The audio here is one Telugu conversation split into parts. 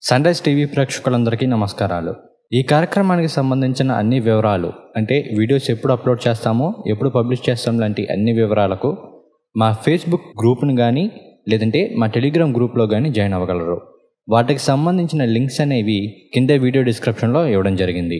సన్ రైజ్ టీవీ ప్రేక్షకులందరికీ నమస్కారాలు ఈ కార్యక్రమానికి సంబంధించిన అన్ని వివరాలు అంటే వీడియోస్ ఎప్పుడు అప్లోడ్ చేస్తామో ఎప్పుడు పబ్లిష్ చేస్తాం లాంటి అన్ని వివరాలకు మా ఫేస్బుక్ గ్రూప్ను కానీ లేదంటే మా టెలిగ్రామ్ గ్రూప్లో కానీ జాయిన్ అవ్వగలరు వాటికి సంబంధించిన లింక్స్ అనేవి కింద వీడియో డిస్క్రిప్షన్లో ఇవ్వడం జరిగింది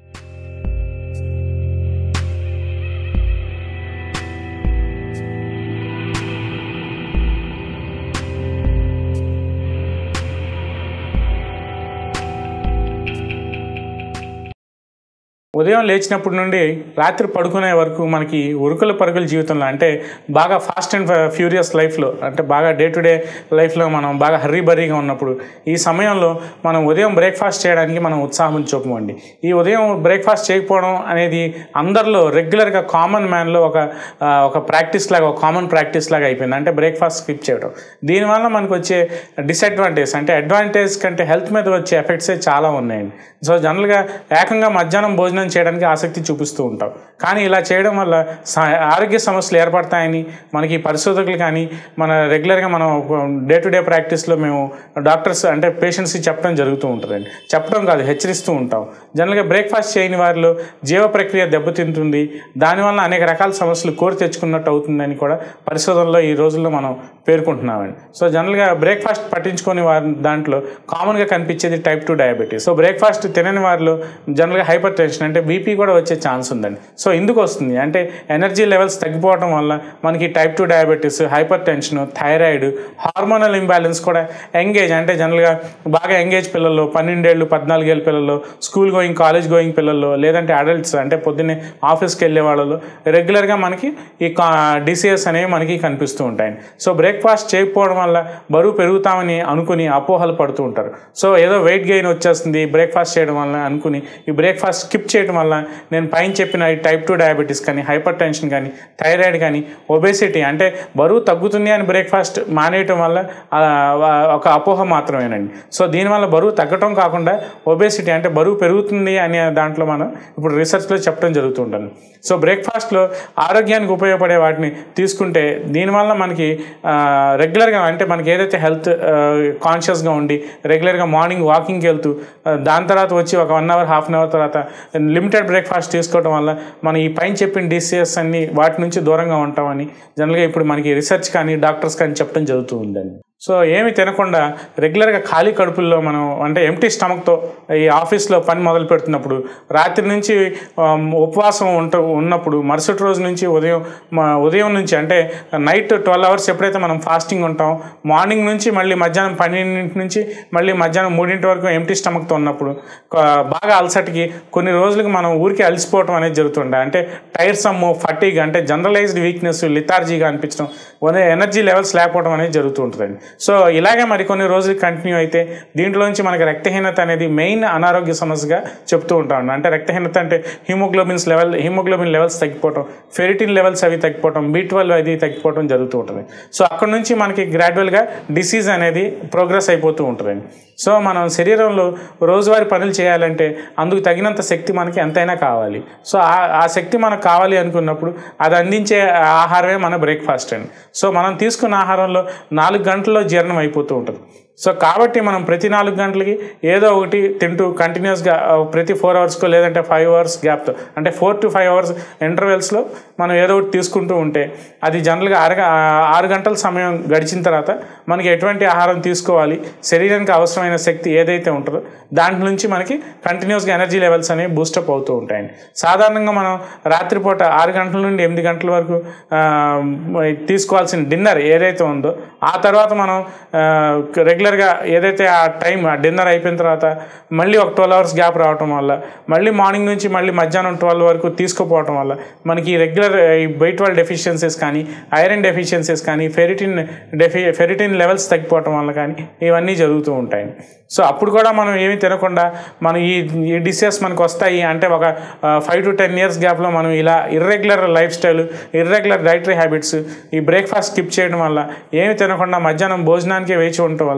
ఉదయం లేచినప్పటి నుండి రాత్రి పడుకునే వరకు మనకి ఉరుకుల పరుగుల జీవితంలో అంటే బాగా ఫాస్ట్ అండ్ ఫ్యూరియస్ లైఫ్లో అంటే బాగా డే టు డే లైఫ్లో మనం బాగా హర్రీ బర్రీగా ఉన్నప్పుడు ఈ సమయంలో మనం ఉదయం బ్రేక్ఫాస్ట్ చేయడానికి మనం ఉత్సాహం చూపమండి ఈ ఉదయం బ్రేక్ఫాస్ట్ చేయకపోవడం అనేది అందరిలో రెగ్యులర్గా కామన్ మ్యాన్లో ఒక ఆ, ఒక ప్రాక్టీస్ లాగా ఒక కామన్ ప్రాక్టీస్ లాగా అయిపోయింది అంటే బ్రేక్ఫాస్ట్ స్కిప్ చేయడం దీనివల్ల మనకు వచ్చే డిసడ్వాంటేజ్ అంటే అడ్వాంటేజ్ కంటే హెల్త్ మీద వచ్చే ఎఫెక్ట్సే చాలా ఉన్నాయండి సో జనరల్గా ఏకంగా మధ్యాహ్నం భోజనం చేయడానికి ఆసక్తి చూపిస్తూ ఉంటాం కానీ ఇలా చేయడం వల్ల స- ఆరోగ్య సమస్యలు ఏర్పడతాయని మనకి పరిశోధకులు కానీ మన రెగ్యులర్గా మనం డే టు డే ప్రాక్టీస్లో మేము డాక్టర్స్ అంటే పేషెంట్స్కి చెప్పడం జరుగుతూ ఉంటుందండి చెప్పడం కాదు హెచ్చరిస్తూ ఉంటాం జనరల్గా బ్రేక్ఫాస్ట్ చేయని వారిలో జీవ ప్రక్రియ దెబ్బతింటుంది దానివల్ల అనేక రకాల సమస్యలు కోరి తెచ్చుకున్నట్టు అవుతుందని కూడా పరిశోధనలో ఈ రోజుల్లో మనం పేర్కొంటున్నామండి సో జనరల్గా బ్రేక్ఫాస్ట్ పట్టించుకొని వారి దాంట్లో కామన్గా కనిపించేది type two diabetes so breakfast తినని వారిలో జనరల్గా హైపర్ టెన్షన్ అంటే బీపీ కూడా వచ్చే ఛాన్స్ ఉందండి సో ఎందుకు వస్తుంది అంటే ఎనర్జీ లెవెల్స్ తగ్గిపోవడం వల్ల మనకి type two diabetes hypertension thyroid hormonal imbalance కూడా ఎంగేజ్ అంటే జనరల్గా బాగా ఎంగేజ్ పిల్లల్లో పన్నెండేళ్ళు పద్నాలుగేళ్ళ పిల్లల్లో స్కూల్ గోయింగ్ కాలేజ్ గోయింగ్ పిల్లల్లో లేదంటే అడల్ట్స్ అంటే పొద్దున్నే ఆఫీస్కి వెళ్ళే వాళ్ళలో రెగ్యులర్గా మనకి ఈ డిసీజెస్ అనేవి మనకి కనిపిస్తూ ఉంటాయి సో బ్రేక్ఫాస్ట్ చేయకపోవడం వల్ల బరువు పెరుగుతామని అనుకుని అపోహలు పడుతూ ఉంటారు సో ఏదో వెయిట్ గెయిన్ వచ్చేస్తుంది బ్రేక్ఫాస్ట్ చేయడం వల్ల అనుకుని ఈ బ్రేక్ఫాస్ట్ స్కిప్ చేయడం వల్ల నేను పైన చెప్పిన ఈ టైప్ టూ డయాబెటీస్ కానీ హైపర్ టెన్షన్ కానీ థైరాయిడ్ కానీ ఒబేసిటీ అంటే బరువు తగ్గుతుంది అని బ్రేక్ఫాస్ట్ మానేయటం వల్ల ఆ, ఒక అపోహ మాత్రమేనండి సో దీనివల్ల బరువు తగ్గటం కాకుండా ఒబేసిటీ అంటే బరువు పెరుగుతుంది అనే దాంట్లో మనం ఇప్పుడు రీసెర్చ్లో చెప్పడం జరుగుతుంటుంది సో బ్రేక్ఫాస్ట్లో ఆరోగ్యానికి ఉపయోగపడే వాటిని తీసుకుంటే దీనివల్ల మనకి ఆ, రెగ్యులర్గా అంటే మనకి ఏదైతే హెల్త్ కాన్షియస్గా ఉండి రెగ్యులర్గా మార్నింగ్ వాకింగ్కి వెళ్తూ ఆ, దాని తర్వాత వచ్చి ఒక one hour half an hour తర్వాత లిమిటెడ్ బ్రేక్ఫాస్ట్ తీసుకోవడం వల్ల మనం ఈ పైన చెప్పిన డిసీజెస్ అన్ని వాటి నుంచి దూరంగా ఉంటామని జనరల్గా ఇప్పుడు మనకి రీసెర్చ్ కానీ డాక్టర్స్ కానీ చెప్పడం జరుగుతూ ఉందండి సో ఏమి తినకుండా రెగ్యులర్గా ఖాళీ కడుపుల్లో మనం అంటే ఎంటీ స్టమక్తో ఈ ఆఫీస్లో పని మొదలు పెడుతున్నప్పుడు రాత్రి నుంచి ఆమ్, ఉపవాసం ఉంట ఉన్నప్పుడు మరుసటి రోజు నుంచి ఉదయం మా ఉదయం నుంచి అంటే నైట్ ట్వెల్వ్ అవర్స్ ఎప్పుడైతే మనం ఫాస్టింగ్ ఉంటాం మార్నింగ్ నుంచి మళ్ళీ మధ్యాహ్నం పన్నెండింటి నుంచి మళ్ళీ మధ్యాహ్నం మూడింటి వరకు ఎంటీ స్టమక్తో ఉన్నప్పుడు ఆ, బాగా అలసటికి కొన్ని రోజులకి మనం ఊరికి అలసిపోవటం అనేది జరుగుతుండే అంటే టైర్ సమ్ము ఫటీగ్ అంటే జనరలైజ్డ్ వీక్నెస్ లిథార్జీగా అనిపించడం ఎనర్జీ లెవెల్స్ లేకపోవడం అనేది జరుగుతూ ఉంటుందండి సో ఇలాగే మరి కొన్ని రోజులు కంటిన్యూ అయితే దీంట్లోంచి మనకి రక్తహీనత అనేది మెయిన్ అనారోగ్య సమస్యగా చెప్తూ ఉంటాం అంటే రక్తహీనత అంటే హిమోగ్లోబిన్స్ లెవెల్ హిమోగ్లోబిన్ లెవెల్స్ తగ్గిపోవడం ఫెరిటిన్ లెవెల్స్ అవి తగ్గిపోవడం బీ ట్వెల్వ్ అది తగ్గిపోవడం జరుగుతూ ఉంటుంది సో అక్కడ నుంచి మనకి గ్రాడ్యువల్గా డిసీజ్ అనేది ప్రోగ్రెస్ అయిపోతూ ఉంటుందండి సో మనం శరీరంలో రోజువారీ పనులు చేయాలంటే అందుకు తగినంత శక్తి మనకి ఎంతైనా కావాలి సో ఆ ఆ శక్తి మనకు కావాలి అనుకున్నప్పుడు అది అందించే ఆహారమే మన బ్రేక్ఫాస్ట్ అండి సో మనం తీసుకున్న ఆహారంలో నాలుగు గంటల్లో జీర్ణం అయిపోతూ ఉంటుంది సో కాబట్టి మనం ప్రతి నాలుగు గంటలకి ఏదో ఒకటి తింటూ కంటిన్యూస్గా ప్రతి ఫోర్ అవర్స్కో లేదంటే ఫైవ్ అవర్స్ గ్యాప్తో అంటే ఫోర్ టు ఫైవ్ అవర్స్ ఇంటర్వెల్స్లో మనం ఏదో ఒకటి తీసుకుంటూ ఉంటే అది జనరల్గా ఆరు ఆరు గంటల సమయం గడిచిన తర్వాత మనకి ఎటువంటి ఆహారం తీసుకోవాలి శరీరానికి అవసరమైన శక్తి ఏదైతే ఉంటుందో దాంట్లో నుంచి మనకి కంటిన్యూస్గా ఎనర్జీ లెవెల్స్ అనేవి బూస్టప్ అవుతూ ఉంటాయండి సాధారణంగా మనం రాత్రిపూట ఆరు గంటల నుండి ఎనిమిది గంటల వరకు ఆ, తీసుకోవాల్సిన డిన్నర్ ఏదైతే ఉందో ఆ తర్వాత మనం రెగ్యులర్గా ఏదైతే ఆ టైం ఆ డిన్నర్ అయిపోయిన తర్వాత మళ్ళీ ఒక ట్వెల్వ్ అవర్స్ గ్యాప్ రావటం వల్ల మళ్ళీ మార్నింగ్ నుంచి మళ్ళీ మధ్యాహ్నం ట్వెల్వ్ వరకు తీసుకోపోవటం వల్ల మనకి రెగ్యులర్ ఈ బైట్ వాళ్ళ డెఫిషియన్సీస్ కానీ ఐరన్ డెఫిషియన్సీస్ కానీ ఫెరిటిన్ డెఫి ఫెరిటిన్ లెవెల్స్ తగ్గిపోవటం వల్ల కానీ ఇవన్నీ జరుగుతూ ఉంటాయి సో అప్పుడు కూడా మనం ఏమీ తినకుండా మనం ఈ ఈ డిసీజెస్ మనకు వస్తాయి అంటే ఒక ఫైవ్ టు టెన్ ఇయర్స్ గ్యాప్లో మనం ఇలా irregular lifestyle irregular dietary habits ఈ బ్రేక్ఫాస్ట్ స్కిప్ చేయడం వల్ల ఏమి తినకుండా మధ్యాహ్నం భోజనానికి వేచి ఉండటం వల్ల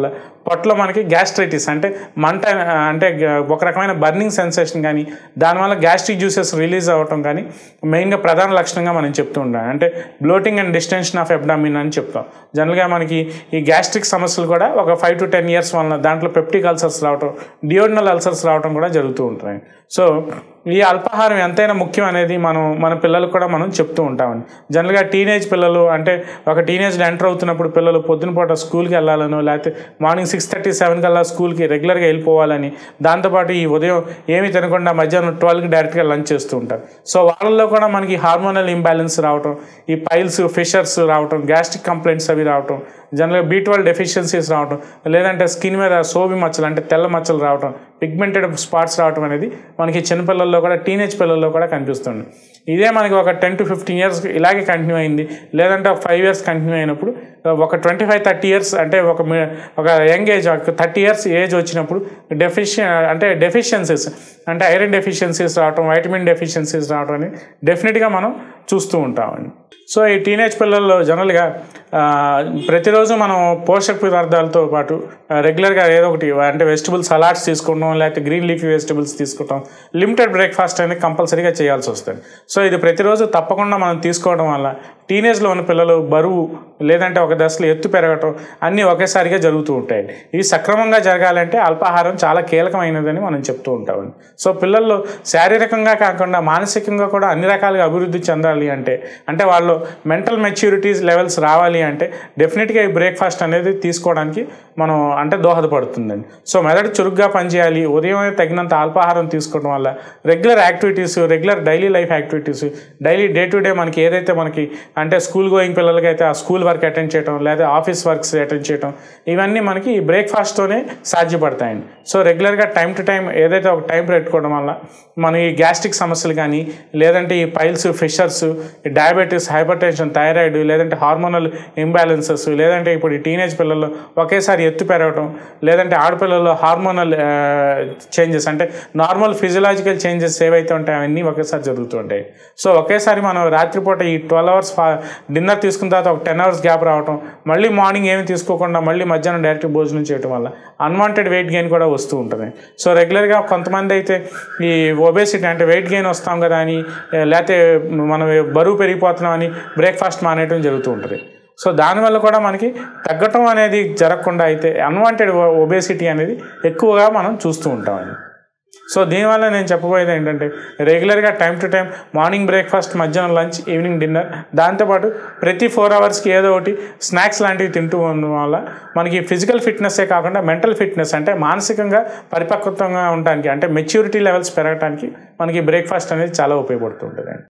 పొట్టలో మనకి గ్యాస్ట్రైటిస్ అంటే మంట ఆ, అంటే గ- ఒక రకమైన బర్నింగ్ సెన్సేషన్ కానీ దానివల్ల గ్యాస్ట్రిక్ జ్యూసెస్ రిలీజ్ అవ్వటం కానీ మెయిన్గా ప్రధాన లక్షణంగా మనం చెప్తూ ఉంటాం అంటే bloating and distension of abdomen అని చెప్తాం జనరల్గా మనకి ఈ గ్యాస్ట్రిక్ సమస్యలు కూడా ఒక ఫైవ్ టు టెన్ ఇయర్స్ వలన దాంట్లో పెప్టిక్ అల్సర్స్ రావటం డియోడినల్ అల్సర్స్ రావటం కూడా జరుగుతూ ఉంటాయి సో ఈ అల్పాహారం ఎంతైనా ముఖ్యం అనేది మనం మన పిల్లలకు కూడా మనం చెప్తూ ఉంటామండి జనరల్గా టీనేజ్ పిల్లలు అంటే ఒక టీనేజ్లో ఎంటర్ అవుతున్నప్పుడు పిల్లలు పొద్దున పూట స్కూల్కి వెళ్ళాలనో లేకపోతే మార్నింగ్ సిక్స్ థర్టీ సెవెన్ కల్లా స్కూల్కి రెగ్యులర్గా వెళ్ళిపోవాలని దాంతోపాటు ఈ ఉదయం ఏమీ తినకుండా మధ్యాహ్నం ట్వెల్వ్కి డైరెక్ట్గా లంచ్ చేస్తూ ఉంటారు సో వాళ్ళల్లో కూడా మనకి హార్మోనల్ ఇంబ్యాలెన్స్ రావటం ఈ పైల్స్ ఫిషర్స్ రావటం గ్యాస్ట్రిక్ కంప్లైంట్స్ అవి రావటం జనరల్గా బీ ట్వెల్వ్ డెఫిషియన్సీస్ రావటం లేదంటే స్కిన్ మీద సోవి మచ్చలు అంటే తెల్ల మచ్చలు రావటం పిగ్మెంటెడ్ స్పాట్స్ రావటం అనేది మనకి చిన్నపిల్లల్లో కూడా టీనేజ్ పిల్లల్లో కూడా కనిపిస్తుంది ఇదే మనకి ఒక టెన్ టు ఫిఫ్టీన్ ఇయర్స్ ఇలాగే కంటిన్యూ అయింది లేదంటే ఒక ఫైవ్ ఇయర్స్ కంటిన్యూ అయినప్పుడు ఒక ట్వంటీ ఫైవ్ థర్టీ ఇయర్స్ అంటే ఒక మీ- ఒక young age thirty years age వచ్చినప్పుడు డెఫిషియ అంటే డెఫిషియన్సీస్ అంటే ఐరన్ డెఫిషియన్సీస్ రావటం వైటమిన్ డెఫిషియన్సీస్ రావటం అని డెఫినెట్గా మనం చూస్తూ ఉంటామండి సో ఈ టీనేజ్ పిల్లల్లో జనరల్గా ఆ, ప్రతిరోజు మనం పోషక పదార్థాలతో పాటు ఆ, రెగ్యులర్గా ఏదో ఒకటి అంటే వెజిటబుల్ సలాడ్స్ తీసుకుంటాం లేకపోతే గ్రీన్ లీఫీ వెజిటబుల్స్ తీసుకుంటాం లిమిటెడ్ బ్రేక్ఫాస్ట్ అనేది కంపల్సరీగా చేయాల్సి వస్తుంది సో ఇది ప్రతిరోజు తప్పకుండా మనం తీసుకోవడం వల్ల టీనేజ్లో ఉన్న పిల్లలు బరువు లేదంటే ఒక దశలో ఎత్తు పెరగటం అన్నీ ఒకేసారిగా జరుగుతూ ఉంటాయి ఇవి సక్రమంగా జరగాలంటే అల్పాహారం చాలా కీలకమైనదని మనం చెప్తూ ఉంటామండి సో పిల్లల్లో శారీరకంగా కాకుండా మానసికంగా కూడా అన్ని రకాలుగా అభివృద్ధి చెందాలి అంటే అంటే వాళ్ళు మెంటల్ మెచ్యూరిటీస్ లెవెల్స్ రావాలి అంటే డెఫినెట్గా ఈ బ్రేక్ఫాస్ట్ అనేది తీసుకోవడానికి మనం అంటే దోహదపడుతుందండి సో మెదడు చురుగ్గా పనిచేయాలి ఉదయం తగినంత అల్పాహారం తీసుకోవడం వల్ల regular activities regular daily life activities daily day to day మనకి ఏదైతే మనకి అంటే స్కూల్ గోయింగ్ పిల్లలకైతే ఆ స్కూల్ వర్క్ అటెండ్ చేయడం లేదా ఆఫీస్ వర్క్స్ అటెండ్ చేయడం ఇవన్నీ మనకి ఈ బ్రేక్ఫాస్ట్తోనే సాధ్యపడతాయండి సో రెగ్యులర్గా టైం టు టైం ఏదైతే ఒక టైం పెట్టుకోవడం వల్ల మన ఈ గ్యాస్ట్రిక్ సమస్యలు కానీ లేదంటే ఈ piles fissures diabetes hypertension thyroid లేదంటే హార్మోనల్ ఇంబ్యాలెన్సెస్ లేదంటే ఇప్పుడు ఈ టీనేజ్ పిల్లల్లో ఒకేసారి ఎత్తు పెరగటం లేదంటే ఆడపిల్లల్లో హార్మోనల్ చేంజెస్ అంటే నార్మల్ ఫిజియలాజికల్ చేంజెస్ ఏవైతే ఉంటాయో అవన్నీ ఒకేసారి జరుగుతుంటాయి సో ఒకేసారి మనం రాత్రిపూట ఈ ట్వెల్వ్ అవర్స్ డిన్నర్ తీసుకున్న తర్వాత ఒక టెన్ అవర్స్ గ్యాప్ రావటం మళ్ళీ మార్నింగ్ ఏమి తీసుకోకుండా మళ్ళీ మధ్యాహ్నం డైరెక్ట్ భోజనం చేయడం వల్ల అన్వాంటెడ్ వెయిట్ గెయిన్ కూడా వస్తూ ఉంటుంది సో రెగ్యులర్గా కొంతమంది అయితే ఈ ఒబేసిటీ అంటే వెయిట్ గెయిన్ వస్తాం కదా అని ఏ, లేకపోతే మనం బరువు పెరిగిపోతున్నాం అని బ్రేక్ఫాస్ట్ మానేయడం జరుగుతూ ఉంటుంది సో దానివల్ల కూడా మనకి తగ్గటం అనేది జరగకుండా అయితే అన్వాంటెడ్ ఒబేసిటీ అనేది ఎక్కువగా మనం చూస్తూ ఉంటామండి సో దీనివల్ల నేను చెప్పబోయేది ఏంటంటే రెగ్యులర్గా time to time morning breakfast మధ్యాహ్నం లంచ్ ఈవినింగ్ డిన్నర్ దాంతోపాటు ప్రతి ఫోర్ అవర్స్కి ఏదో ఒకటి స్నాక్స్ లాంటివి తింటూ ఉండడం వల్ల మనకి ఫిజికల్ ఫిట్నెస్సే కాకుండా మెంటల్ ఫిట్నెస్ అంటే మానసికంగా పరిపక్వతంగా ఉండడానికి అంటే మెచ్యూరిటీ లెవెల్స్ పెరగడానికి మనకి బ్రేక్ఫాస్ట్ అనేది చాలా ఉపయోగపడుతుంటుంది